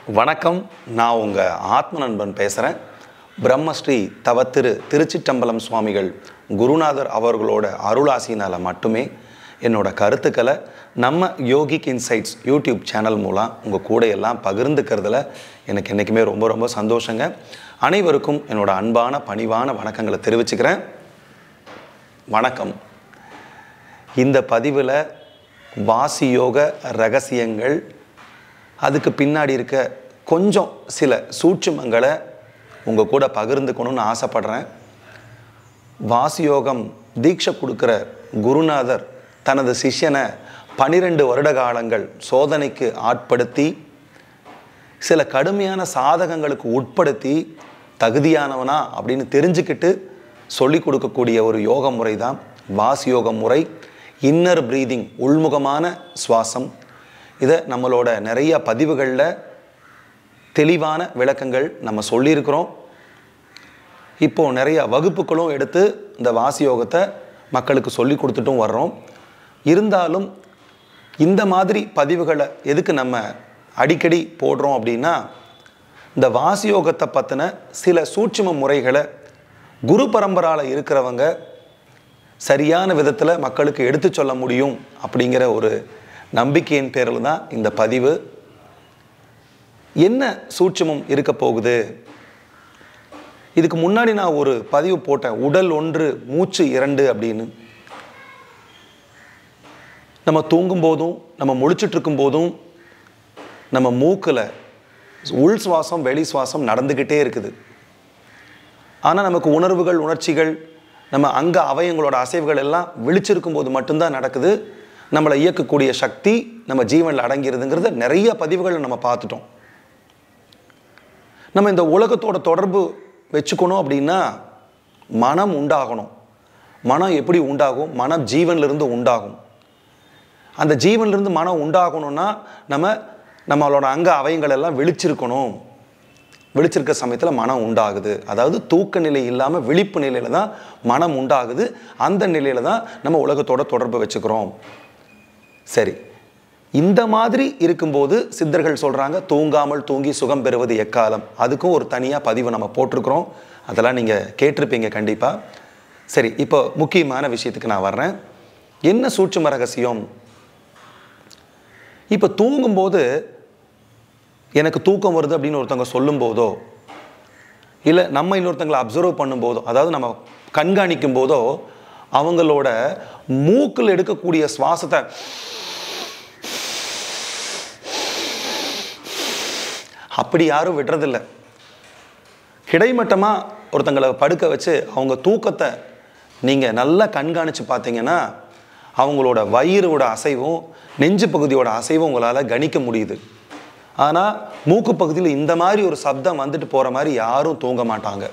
வணக்கம் நான் உங்கள் ஆத்ம நண்பன் பேசுகிறேன் பிரம்மஸ்ரீ தவத்திரு திருச்சிட்டம்பலம் சுவாமிகள் குருநாதர் அவர்களோட அருளாசினால் மட்டுமே என்னோட கருத்துக்களை நம்ம யோகிக் இன்சைட்ஸ் யூடியூப் சேனல் மூலம் உங்கள் கூட எல்லாம் பகிர்ந்துக்கிறதுல எனக்கு என்றைக்குமே ரொம்ப ரொம்ப சந்தோஷங்க அனைவருக்கும் என்னோட அன்பான பணிவான வணக்கங்களை தெரிவிச்சுக்கிறேன் வணக்கம் இந்த பதிவில் வாசி யோக ரகசியங்கள் அதுக்கு பின்னாடி இருக்க கொஞ்சம் சில சூட்சுமங்களை உங்கள் கூட பகிர்ந்துக்கணும்னு ஆசைப்படுறேன் வாசியோகம் தீட்சை கொடுக்குற குருநாதர் தனது சிஷ்யனை பனிரெண்டு வருட காலங்கள் சோதனைக்கு ஆட்படுத்தி சில கடுமையான சாதகங்களுக்கு உட்படுத்தி தகுதியானவனா அப்படின்னு தெரிஞ்சுக்கிட்டு சொல்லி கொடுக்கக்கூடிய ஒரு யோக முறை தான் வாசி யோக முறை இன்னர் ப்ரீதிங் உள்முகமான சுவாசம் இதை நம்மளோட நிறைய பதிவுகளில் தெளிவான விளக்கங்கள் நம்ம சொல்லியிருக்கிறோம் இப்போ நிறைய வகுப்புகளும் எடுத்து இந்த வாசி யோகத்தை மக்களுக்கு சொல்லி கொடுத்துட்டும் வர்றோம் இருந்தாலும் இந்த மாதிரி பதிவுகளை எதுக்கு நம்ம அடிக்கடி போடுறோம் அப்படின்னா இந்த வாசி யோகத்தை பற்றின சில சூட்சும முறைகளை குரு பரம்பரால இருக்கிறவங்க சரியான விதத்தில் மக்களுக்கு எடுத்து சொல்ல முடியும் அப்படிங்கிற ஒரு நம்பிக்கையின் பேரில் தான் இந்த பதிவு என்ன சூட்சுமம் இருக்க போகுது இதுக்கு முன்னாடி நான் ஒரு பதிவு போட்டேன் உடல் ஒன்று மூச்சு இரண்டு அப்படின்னு நம்ம தூங்கும் போதும் நம்ம முழிச்சிட்டு இருக்கும் போதும் நம்ம மூக்கில் உள் சுவாசம் வெளி சுவாசம் நடந்துக்கிட்டே இருக்குது ஆனால் நமக்கு உணர்வுகள் உணர்ச்சிகள் நம்ம அங்க அவயங்களோட அசைவுகள் எல்லாம் விழிச்சிருக்கும் போது மட்டும்தான் நடக்குது நம்மளை இயக்கக்கூடிய சக்தி நம்ம ஜீவனில் அடங்கிருதுங்கிறத நிறைய பதிவுகளை நம்ம பார்த்துட்டோம் நம்ம இந்த உலகத்தோட தொடர்பு வச்சுக்கணும் அப்படின்னா மனம் உண்டாகணும் மனம் எப்படி உண்டாகும் மனம் ஜீவன்லேருந்து உண்டாகும் அந்த ஜீவன்லேருந்து மனம் உண்டாகணும்னா நம்ம நம்மளோட அங்க அவயங்கள் எல்லாம் விழிச்சிருக்கணும் விழிச்சிருக்க சமயத்தில் மனம் உண்டாகுது அதாவது தூக்க நிலை இல்லாமல் விழிப்பு நிலையில் தான் மனம் உண்டாகுது அந்த நிலையில் தான் நம்ம உலகத்தோட தொடர்பு வச்சுக்கிறோம் சரி இந்த மாதிரி இருக்கும்போது சித்தர்கள் சொல்கிறாங்க தூங்காமல் தூங்கி சுகம் பெறுவது எக்காலம் அதுக்கும் ஒரு தனியாக பதிவு நம்ம போட்டிருக்கிறோம் அதெல்லாம் நீங்கள் கேட்டிருப்பீங்க கண்டிப்பாக சரி இப்போ முக்கியமான விஷயத்துக்கு நான் வர்றேன் என்ன சூட்சும ரகசியம் இப்போ தூங்கும்போது எனக்கு தூக்கம் வருது அப்படின்னு ஒருத்தவங்க சொல்லும்போதோ இல்லை நம்ம இன்னொருத்தங்களை அப்சர்வ் பண்ணும்போதோ அதாவது நம்ம கண்காணிக்கும் போதோ அவங்களோட மூக்கில் எடுக்கக்கூடிய சுவாசத்தை அப்படி யாரும் விடுறதில்ல கிடைமட்டமாக ஒருத்தங்களை படுக்க வச்சு அவங்க தூக்கத்தை நீங்கள் நல்லா கண்காணித்து பார்த்தீங்கன்னா அவங்களோட வயிறோட அசைவும் நெஞ்சு பகுதியோட அசைவும் உங்களால் கணிக்க முடியுது ஆனால் மூக்கு பகுதியில் இந்த மாதிரி ஒரு சப்தம் வந்துட்டு போகிற மாதிரி யாரும் தூங்க மாட்டாங்க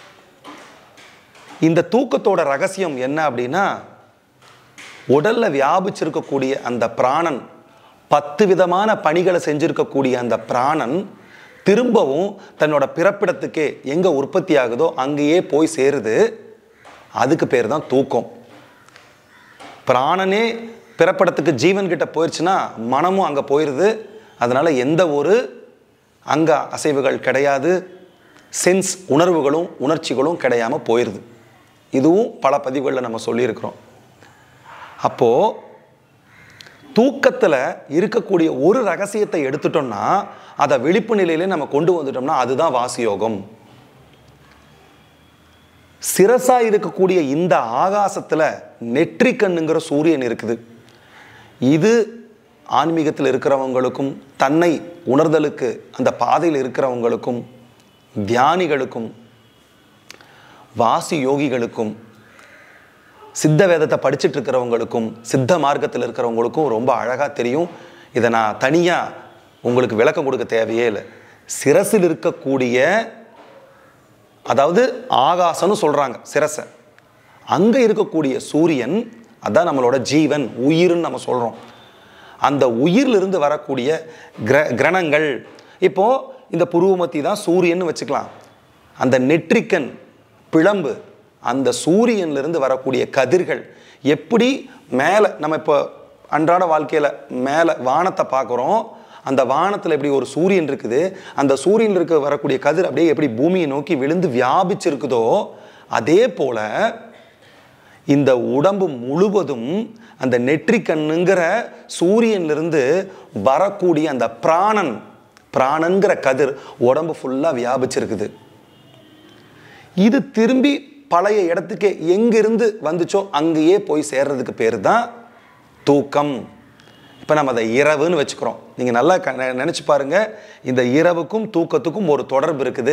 இந்த தூக்கத்தோட ரகசியம் என்ன அப்படின்னா உடல்ல வியாபிச்சிருக்கக்கூடிய அந்த பிராணன் பத்து விதமான பணிகளை செஞ்சிருக்கக்கூடிய அந்த பிராணன் திரும்பவும் தன்னோட பிறப்பிடத்துக்கே எங்கே உற்பத்தி ஆகுதோ அங்கேயே போய் சேருது அதுக்கு பேர் தான் தூக்கம் பிராணனே பிறப்பிடத்துக்கு ஜீவன் கிட்ட போயிடுச்சுன்னா மனமும் அங்கே போயிடுது அதனால் எந்த ஒரு அங்க அசைவுகள் கிடையாது சென்ஸ் உணர்வுகளும் உணர்ச்சிகளும் கிடையாமல் போயிடுது இதுவும் பல பதிவுகளில் நம்ம சொல்லியிருக்கிறோம் அப்போது தூக்கத்தில் இருக்கக்கூடிய ஒரு ரகசியத்தை எடுத்துட்டோம்னா அதை விழிப்பு நிலையிலே நம்ம கொண்டு வந்துட்டோம்னா அதுதான் வாசியோகம் சிரசா இருக்கக்கூடிய இந்த ஆகாசத்தில் நெற்றிக்கண்ணுங்கிற சூரியன் இருக்குது இது ஆன்மீகத்தில் இருக்கிறவங்களுக்கும் தன்னை உணர்தலுக்கு அந்த பாதையில் இருக்கிறவங்களுக்கும் தியானிகளுக்கும் வாசி யோகிகளுக்கும் சித்த வேதத்தை படிச்சுட்டு இருக்கிறவங்களுக்கும் சித்த மார்க்கத்தில் இருக்கிறவங்களுக்கும் ரொம்ப அழகாக தெரியும் இதை நான் தனியாக உங்களுக்கு விளக்கம் கொடுக்க தேவையே இல்லை சிரசில் இருக்கக்கூடிய அதாவது ஆகாசம்னு சொல்கிறாங்க சிரசை அங்கே இருக்கக்கூடிய சூரியன் அதான் நம்மளோட ஜீவன் உயிர்னு நம்ம சொல்கிறோம் அந்த உயிரிலிருந்து வரக்கூடிய கிர கிரணங்கள் இப்போது இந்த புருவமத்தி தான் சூரியன் வச்சுக்கலாம் அந்த நெற்றிக்கன் பிளம்பு அந்த சூரியன்லேருந்து வரக்கூடிய கதிர்கள் எப்படி மேலே நம்ம இப்போ அன்றாட வாழ்க்கையில் மேலே வானத்தை பார்க்குறோம் அந்த வானத்தில் எப்படி ஒரு சூரியன் இருக்குது அந்த சூரியன் இருக்க வரக்கூடிய கதிர் அப்படியே எப்படி பூமியை நோக்கி விழுந்து வியாபிச்சிருக்குதோ அதே போல இந்த உடம்பு முழுவதும் அந்த நெற்றிக்கண்ணுங்கிற சூரியனிலிருந்து வரக்கூடிய அந்த பிராணன் பிராணங்கிற கதிர் உடம்பு ஃபுல்லாக வியாபிச்சிருக்குது இது திரும்பி பழைய இடத்துக்கு எங்கிருந்து வந்துச்சோ அங்கேயே போய் சேர்றதுக்கு பேர் தான் தூக்கம் இப்போ நம்ம அதை இரவுன்னு வச்சுக்கிறோம் நீங்கள் நல்லா க நினச்சி பாருங்க இந்த இரவுக்கும் தூக்கத்துக்கும் ஒரு தொடர்பு இருக்குது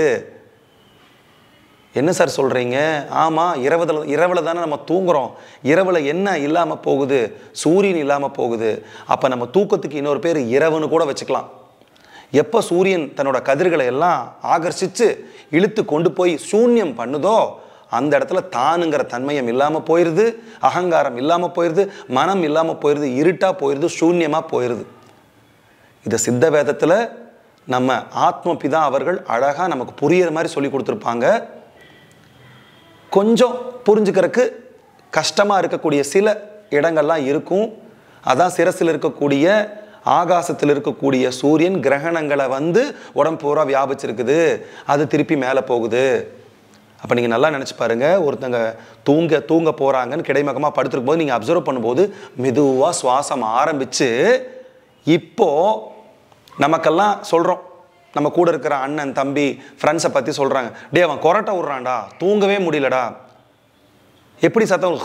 என்ன சார் சொல்கிறீங்க ஆமாம் இரவுல இரவில் தானே நம்ம தூங்குறோம் இரவில் என்ன இல்லாமல் போகுது சூரியன் இல்லாமல் போகுது அப்போ நம்ம தூக்கத்துக்கு இன்னொரு பேர் இரவுன்னு கூட வச்சுக்கலாம் எப்போ சூரியன் தன்னோட கதிர்களை எல்லாம் ஆகர்ஷித்து இழுத்து கொண்டு போய் சூன்யம் பண்ணுதோ அந்த இடத்துல தானுங்கிற தன்மையம் இல்லாமல் போயிடுது அகங்காரம் இல்லாமல் போயிடுது மனம் இல்லாமல் போயிடுது இருட்டாக போயிடுது சூன்யமாக போயிடுது இதை சித்த வேதத்தில் நம்ம ஆத்மபிதா அவர்கள் அழகாக நமக்கு புரியிற மாதிரி சொல்லி கொடுத்துருப்பாங்க கொஞ்சம் புரிஞ்சுக்கிறதுக்கு கஷ்டமாக இருக்கக்கூடிய சில இடங்கள்லாம் இருக்கும் அதான் சிரசில் இருக்கக்கூடிய ஆகாசத்தில் இருக்கக்கூடிய சூரியன் கிரகணங்களை வந்து உடம்பு பூரா வியாபிச்சிருக்குது அது திருப்பி மேலே போகுது அப்போ நீங்கள் நல்லா நினச்சி பாருங்க ஒருத்தங்க தூங்க தூங்க போகிறாங்கன்னு கிடைமகமாக படுத்துருக்கும் போது நீங்கள் அப்சர்வ் பண்ணும்போது மெதுவாக சுவாசம் ஆரம்பித்து இப்போ நமக்கெல்லாம் சொல்கிறோம் நம்ம கூட இருக்கிற அண்ணன் தம்பி ஃப்ரெண்ட்ஸை பற்றி சொல்கிறாங்க டே அவன் கொரட்டை விட்றான்டா தூங்கவே முடியலடா எப்படி சத்தம்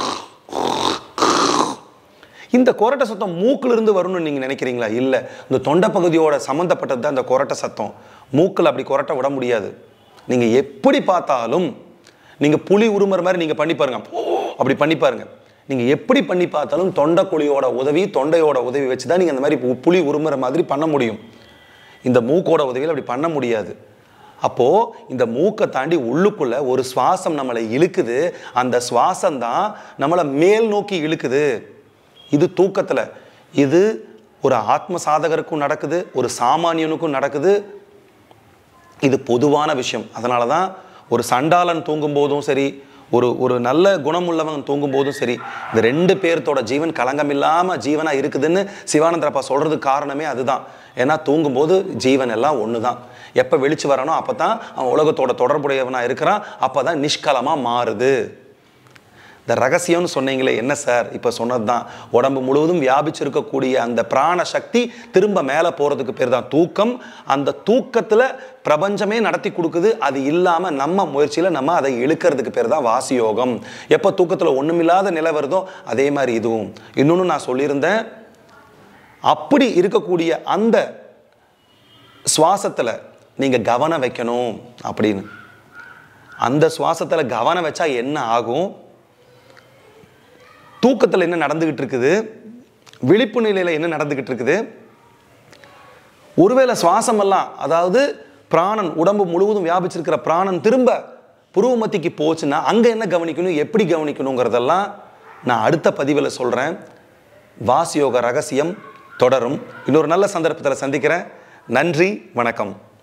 இந்த கொரட்டை சத்தம் மூக்கிலிருந்து வரும்னு நீங்கள் நினைக்கிறீங்களா இல்லை இந்த தொண்டை பகுதியோட சம்மந்தப்பட்டது தான் இந்த கொரட்டை சத்தம் மூக்கில் அப்படி கொரட்டை விட முடியாது நீங்கள் எப்படி பார்த்தாலும் நீங்கள் புலி உருமுற மாதிரி நீங்கள் பண்ணி பாருங்க அப்படி பண்ணி பாருங்க நீங்கள் எப்படி பண்ணி பார்த்தாலும் தொண்டைக்குழியோட உதவி தொண்டையோட உதவி வச்சு தான் நீங்கள் அந்த மாதிரி பு- புலி உருமுற மாதிரி பண்ண முடியும் இந்த மூக்கோட உதவியில் அப்படி பண்ண முடியாது அப்போ இந்த மூக்கை தாண்டி உள்ளுக்குள்ள ஒரு சுவாசம் நம்மளை இழுக்குது அந்த சுவாசம் தான் நம்மளை மேல் நோக்கி இழுக்குது இது தூக்கத்தில் இது ஒரு ஆத்ம சாதகருக்கும் நடக்குது ஒரு சாமானியனுக்கும் நடக்குது இது பொதுவான விஷயம் அதனால தான் ஒரு சண்டாளன் தூங்கும் போதும் சரி ஒரு ஒரு நல்ல குணம் உள்ளவன் தூங்கும் போதும் சரி இந்த ரெண்டு பேர்த்தோட ஜீவன் களங்கம் இல்லாமல் ஜீவனாக இருக்குதுன்னு சிவானந்தரப்பா சொல்கிறதுக்கு காரணமே அதுதான் ஏன்னா தூங்கும்போது ஜீவன் எல்லாம் ஒன்று தான் எப்போ வெளிச்சு வரானோ அப்போ தான் அவன் உலகத்தோட தொடர்புடையவனாக இருக்கிறான் அப்போ தான் நிஷ்கலமாக மாறுது இந்த ரகசியம்னு சொன்னீங்களே என்ன சார் இப்போ சொன்னது தான் உடம்பு முழுவதும் வியாபிச்சிருக்கக்கூடிய அந்த பிராண சக்தி திரும்ப மேலே போகிறதுக்கு பேர் தான் தூக்கம் அந்த தூக்கத்தில் பிரபஞ்சமே நடத்தி கொடுக்குது அது இல்லாமல் நம்ம முயற்சியில் நம்ம அதை இழுக்கிறதுக்கு பேர் தான் வாசியோகம் எப்போ தூக்கத்தில் ஒன்றுமில்லாத நிலை வருதோ அதே மாதிரி இதுவும் இன்னொன்று நான் சொல்லியிருந்தேன் அப்படி இருக்கக்கூடிய அந்த சுவாசத்தில் நீங்கள் கவனம் வைக்கணும் அப்படின்னு அந்த சுவாசத்தில் கவனம் வச்சா என்ன ஆகும் தூக்கத்தில் என்ன நடந்துகிட்டு இருக்குது விழிப்பு நிலையில் என்ன நடந்துகிட்டு இருக்குது ஒருவேளை சுவாசம் எல்லாம் அதாவது பிராணன் உடம்பு முழுவதும் வியாபிச்சிருக்கிற பிராணன் திரும்ப புருவமத்திக்கு போச்சுன்னா அங்கே என்ன கவனிக்கணும் எப்படி கவனிக்கணுங்கிறதெல்லாம் நான் அடுத்த பதிவில் சொல்கிறேன் வாசியோக ரகசியம் தொடரும் இன்னொரு நல்ல சந்தர்ப்பத்தில் சந்திக்கிறேன் நன்றி வணக்கம்